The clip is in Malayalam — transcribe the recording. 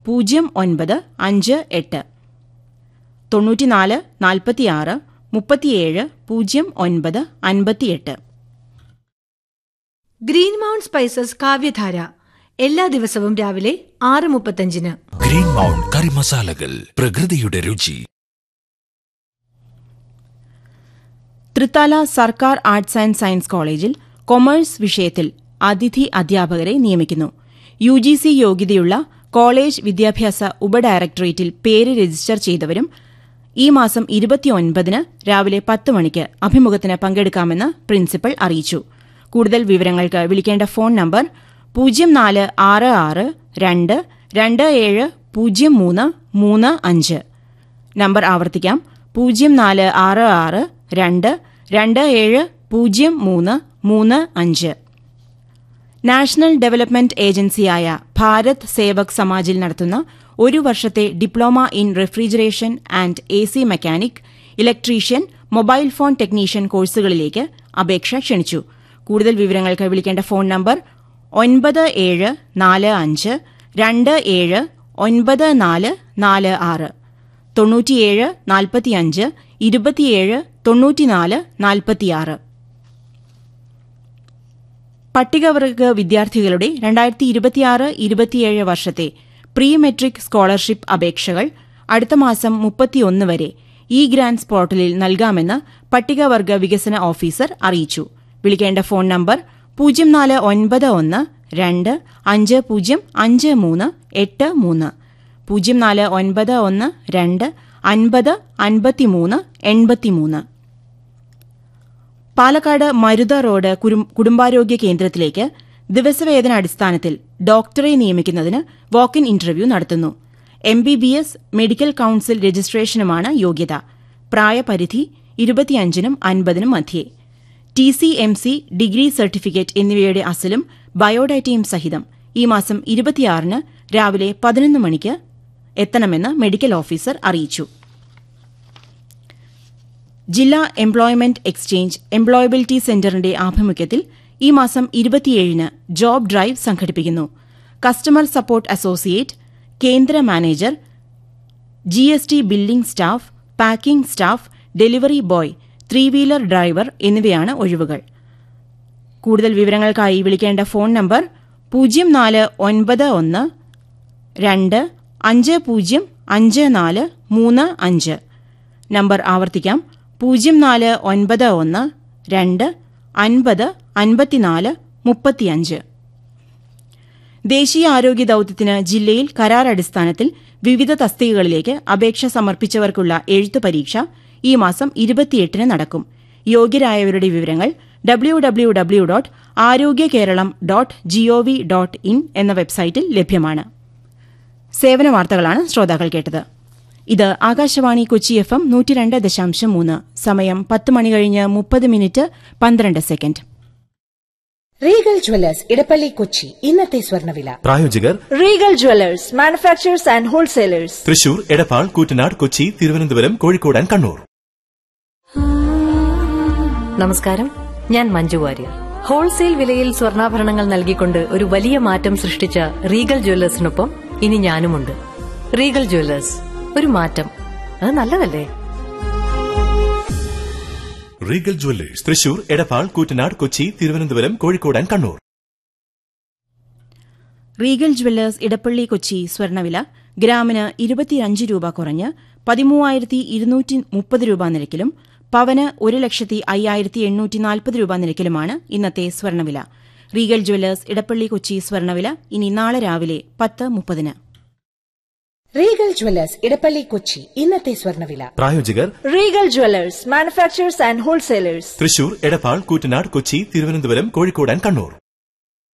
പൂജ്യം ഒൻപത് അഞ്ച് എട്ട് തൊണ്ണൂറ്റിനാല് നാൽപ്പത്തിയാറ് മുപ്പത്തിയേഴ് പൂജ്യം ഒൻപത് അൻപത്തിയെട്ട് ഗ്രീൻ മൗണ്ട് സ്പൈസസ് കാവ്യധാര എല്ലാ ദിവസവും രാവിലെ ആറ് മുപ്പത്തഞ്ചിന് ഗ്രീൻ മൗണ്ട് കറി മസാലകൾ പ്രകൃതിയുടെ രുചി തൃത്താല സർക്കാർ ആർട്സ് ആൻഡ് സയൻസ് കോളേജിൽ കൊമേഴ്സ് വിഷയത്തിൽ അതിഥി അധ്യാപകരെ നിയമിക്കുന്നു യു ജി സി യോഗ്യതയുള്ള കോളേജ് വിദ്യാഭ്യാസ ഉപഡയറക്ടറേറ്റിൽ പേര് രജിസ്റ്റർ ചെയ്തവരും ഈ മാസം ഇരുപത്തിയൊൻപതിന് രാവിലെ പത്ത് മണിക്ക് അഭിമുഖത്തിന് പങ്കെടുക്കാമെന്ന് പ്രിൻസിപ്പൽ അറിയിച്ചു കൂടുതൽ വിവരങ്ങൾക്ക് വിളിക്കേണ്ട ഫോൺ നമ്പർ പൂജ്യം നാല് ആറ് ആറ് രണ്ട് രണ്ട് ഏഴ് പൂജ്യം മൂന്ന് മൂന്ന് അഞ്ച് നമ്പർ ആവർത്തിക്കാം പൂജ്യം നാല് ആറ് ആറ് രണ്ട് രണ്ട് ഏഴ് പൂജ്യം മൂന്ന് മൂന്ന് അഞ്ച് നാഷണൽ ഡെവലപ്മെന്റ് ഏജൻസിയായ ഭാരത് സേവക് സമാജിൽ നടത്തുന്ന ഒരു വർഷത്തെ diploma in refrigeration and A C mechanic electrician mobile phone technician കോഴ്സുകളിലേക്ക് അപേക്ഷ ക്ഷണിച്ചു കൂടുതൽ വിവരങ്ങൾക്ക് വിളിക്കേണ്ട ഫോൺ നമ്പർ ഒൻപത് ഏഴ് നാല് അഞ്ച് രണ്ട് ഏഴ് ഒൻപത് നാല് നാല് ആറ് തൊണ്ണൂറ്റിയേഴ് നാൽപ്പത്തിയഞ്ച് ഇരുപത്തിയേഴ് തൊണ്ണൂറ്റിനാല് നാൽപ്പത്തിയാറ് പട്ടികവർഗ വിദ്യാർത്ഥികളുടെ രണ്ടായിരത്തി ഇരുപത്തിയാറ് ഇരുപത്തിയേഴ് വർഷത്തെ പ്രീ മെട്രിക് സ്കോളർഷിപ്പ് അപേക്ഷകൾ അടുത്ത മാസം മുപ്പത്തിയൊന്ന് വരെ ഇ ഗ്രാൻസ് പോർട്ടലിൽ നൽകാമെന്ന് പട്ടികവർഗ വികസന ഓഫീസർ അറിയിച്ചു വിളിക്കേണ്ട ഫോൺ നമ്പർ പൂജ്യം നാല് ഒൻപത് ഒന്ന് രണ്ട് അഞ്ച് പൂജ്യം അഞ്ച് മൂന്ന് എട്ട് മൂന്ന് പൂജ്യം നാല് ഒൻപത് ഒന്ന് രണ്ട് അൻപത് അൻപത്തിമൂന്ന് എൺപത്തിമൂന്ന് പാലക്കാട് മരുത റോഡ് കുരും- കുടുംബാരോഗ്യ കേന്ദ്രത്തിലേക്ക് ദിവസവേതന അടിസ്ഥാനത്തിൽ ഡോക്ടറെ നിയമിക്കുന്നതിന് വാക്ക് ഇൻ ഇന്റർവ്യൂ നടത്തുന്നു M B B S medical council രജിസ്ട്രേഷനുമാണ് യോഗ്യത പ്രായപരിധി ഇരുപത്തിയഞ്ചിനും അൻപതിനും മധ്യേ T C M C degree certificate എന്നിവയുടെ അസലും ബയോഡാറ്റയും സഹിതം ഈ മാസം ഇരുപത്തിയാറിന് രാവിലെ പതിനൊന്ന് മണിക്ക് എത്തണമെന്ന് മെഡിക്കൽ ഓഫീസർ അറിയിച്ചു ജില്ലാ എംപ്ലോയ്മെന്റ് എക്സ്ചേഞ്ച് എംപ്ലോയബിലിറ്റി സെന്ററിന്റെ ആഭിമുഖ്യത്തിൽ ഈ മാസം ഇരുപത്തിയേഴിന് ജോബ് ഡ്രൈവ് സംഘടിപ്പിക്കുന്നു കസ്റ്റമർ സപ്പോർട്ട് അസോസിയേറ്റ് കേന്ദ്ര manager G S T billing staff packing staff delivery boy three wheeler driver എന്നിവയാണ് ഒഴിവുകൾ കൂടുതൽ വിവരങ്ങൾക്കായി വിളിക്കേണ്ട ഫോൺ നമ്പർ പൂജ്യം നാല് ഒൻപത് ഒന്ന് രണ്ട് അഞ്ച് പൂജ്യം അഞ്ച് നാല് മൂന്ന് അഞ്ച് നമ്പർ ആവർത്തിക്കാം പൂജ്യം നാല് ഒൻപത് ഒന്ന് രണ്ട് അൻപത് അൻപത്തിനാല് മുപ്പത്തിയഞ്ച് ദേശീയ ആരോഗ്യ ദൌത്യത്തിന് ജില്ലയിൽ കരാർ അടിസ്ഥാനത്തിൽ വിവിധ തസ്തികകളിലേക്ക് അപേക്ഷ സമർപ്പിച്ചവർക്കുള്ള എഴുത്തു പരീക്ഷ ഈ മാസം ഇരുപത്തിയെട്ടിന് നടക്കും യോഗ്യരായവരുടെ വിവരങ്ങൾ W W W dot Arogya Keralam dot GOV dot in എന്ന വെബ്സൈറ്റിൽ ലഭ്യമാണ് സേവന വാർത്തകളാണ് ശ്രോതാക്കൾ കേട്ടത് ഇത് ആകാശവാണി കൊച്ചി എഫ് എം നൂറ്റിരണ്ട് ദശാംശം മൂന്ന് സമയം പത്ത് മണി കഴിഞ്ഞ് മുപ്പത് മിനിറ്റ് പന്ത്രണ്ട് second Regal jewellers Edappally Kochi ഇന്നത്തെ സ്വർണ്ണവില പ്രായോജകർ Regal jewellers manufacturers and wholesalers Thrissur Edappal Koottanad Kochi Thiruvananthapuram Kozhikode and Kannur നമസ്കാരം ഞാൻ മഞ്ജു വാര്യർ ഹോൾസെയിൽ വിലയിൽ സ്വർണ്ണാഭരണങ്ങൾ നൽകിക്കൊണ്ട് ഒരു വലിയ മാറ്റം സൃഷ്ടിച്ച റീഗൽ ജ്വല്ലേഴ്സിനൊപ്പം ഇനി ഞാനുമുണ്ട് റീഗൽ ജ്വല്ലേഴ്സ് ഒരു മാറ്റം അത് നല്ലതല്ലേ Regal jewellers Thrissur Edappal Koottanad Kochi Thiruvananthapuram Kozhikode and Kannur Regal jewellers Edappally Kochi സ്വർണ്ണവില ഗ്രാമിന് ഇരുപത്തിയഞ്ച് രൂപ കുറഞ്ഞ് പതിമൂവായിരത്തി ഇരുന്നൂറ്റി മുപ്പത് രൂപ നിരക്കിലും പവന് ഒരു ലക്ഷത്തി അയ്യായിരത്തി എണ്ണൂറ്റി നാൽപ്പത് രൂപ നിരക്കിലുമാണ് ഇന്നത്തെ സ്വർണ്ണവില റീഗൽ ജ്വല്ലേഴ്സ് ഇടപ്പള്ളി കൊച്ചി സ്വർണ്ണവില ഇനി നാളെ രാവിലെ പത്ത് മുപ്പതിന് റീഗൽ ജ്വല്ലേഴ്സ് ഇടപ്പള്ളി കൊച്ചി ഇന്നത്തെ സ്വർണ്ണവില പ്രായോജകർ Regal jewellers manufacturers and wholesalers Thrissur Edappal Koottanad Kochi Thiruvananthapuram Kozhikode and Kannur